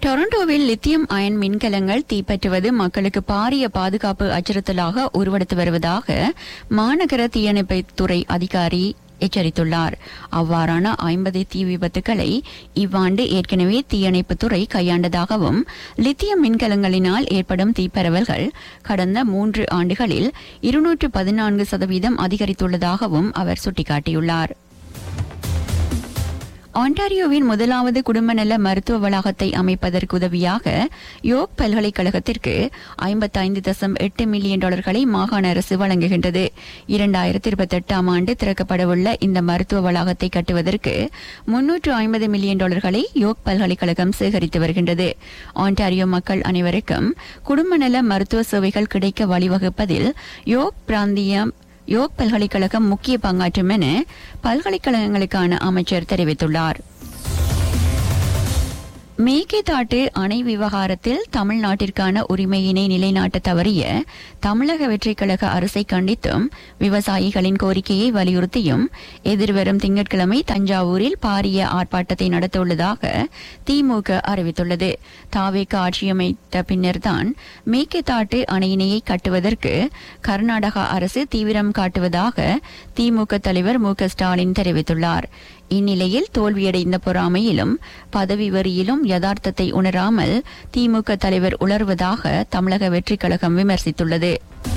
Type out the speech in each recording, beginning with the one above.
டொரண்டோவில் lithium ion மின்கலங்கள் தீப்பற்றுவது மக்களுக்கு பாரிய பாதுகாப்பு அச்சுறுத்தலாக உருவெடுத்து வருவதாக மாநகர தீயணைப்புத் துறை அதிகாரி எச்சரித்துள்ளார் அவ்வாறான ஐம்பது தீ விபத்துக்களை இவ்வாண்டு ஏற்கனவே தீயணைப்புத் துறை கையாண்டதாகவும் லித்தியம் மின்கலங்களினால் ஏற்படும் தீப்பரவல்கள் கடந்த மூன்று ஆண்டுகளில் இருநூற்று பதினான்கு சதவீதம் அதிகரித்துள்ளதாகவும் அவர் சுட்டிக்காட்டியுள்ளார் ஆண்டாரியோவின் முதலாவது குடும்ப நல மருத்துவ வளாகத்தை அமைப்பதற்கு உதவியாக யோக் பல்கலைக்கழகத்திற்கு ஐம்பத்தைந்து தசம் எட்டு மில்லியன் டாலர்களை மாகாண அரசு வழங்குகின்றது இரண்டாயிரத்தி இருபத்தி எட்டாம் ஆண்டு திறக்கப்படவுள்ள இந்த மருத்துவ வளாகத்தை கட்டுவதற்கு முன்னூற்று ஐம்பது மில்லியன் டாலர்களை யோக் பல்கலைக்கழகம் சேகரித்து வருகின்றது ஆண்டாரியோ மக்கள் அனைவருக்கும் குடும்ப நல மருத்துவ சேவைகள் கிடைக்க வழிவகுப்பதில் யோக் பிராந்தியம் யோக் பல்கலைக்கழகம் முக்கிய பங்காற்றும் என பல்கலைக்கழகங்களுக்கான அமைச்சர் தெரிவித்துள்ளார் மேகேதாட்டு அணை விவகாரத்தில் தமிழ்நாட்டிற்கான உரிமையினை நிலைநாட்ட தவறிய தமிழக வெற்றிக் கழக அரசை கண்டித்தும் விவசாயிகளின் கோரிக்கையை வலியுறுத்தியும் எதிர்வரும் திங்கட்கிழமை தஞ்சாவூரில் பாரிய ஆர்ப்பாட்டத்தை நடத்தவுள்ளதாக திமுக அறிவித்துள்ளது தாவேக ஆட்சியமைத்த பின்னர்தான் மேகேதாட்டு அணையினையை கட்டுவதற்கு கர்நாடகா அரசு தீவிரம் காட்டுவதாக திமுக தலைவர் மு க ஸ்டாலின் தெரிவித்துள்ளார் இந்நிலையில் தோல்வியடைந்த பொறாமையிலும் பதவி வரியிலும் யதார்த்தத்தை உணராமல் திமுக தலைவர் உணர்வதாக தமிழக வெற்றிக் கழகம் விமர்சித்துள்ளது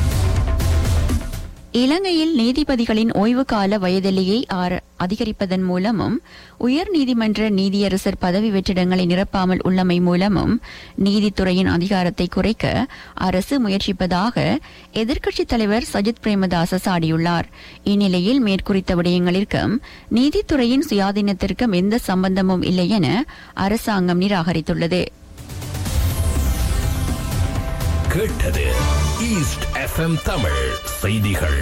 இலங்கையில் நீதிபதிகளின் ஓய்வு கால வயதெல்லையை ஆர- அதிகரிப்பதன் மூலமும் உயர் நீதிமன்ற நீதியரசர் பதவி வெற்றிடங்களை நிரப்பாமல் உள்ளமை மூலமும் நீதித்துறையின் அதிகாரத்தை குறைக்க அரசு முயற்சிப்பதாக எதிர்க்கட்சித் தலைவர் சஜித் பிரேமதாச சாடியுள்ளார் இந்நிலையில் மேற்குறித்த விடயங்களிற்கும் நீதித்துறையின் சுயாதீனத்திற்கும் எந்த சம்பந்தமும் இல்லை என அரசாங்கம் நிராகரித்துள்ளது கேட்டது ஈஸ்ட் எஃப்எம் தமிழ் செய்திகள்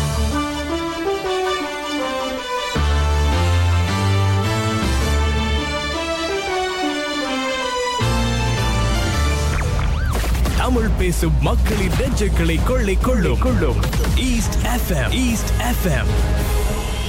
தமிழ் பேசும் மக்களின் நெஞ்சுகளை கொள்ளை கொள்ளும் கொள்ளும் ஈஸ்ட் எஃப்எம் ஈஸ்ட் எஃப்எம்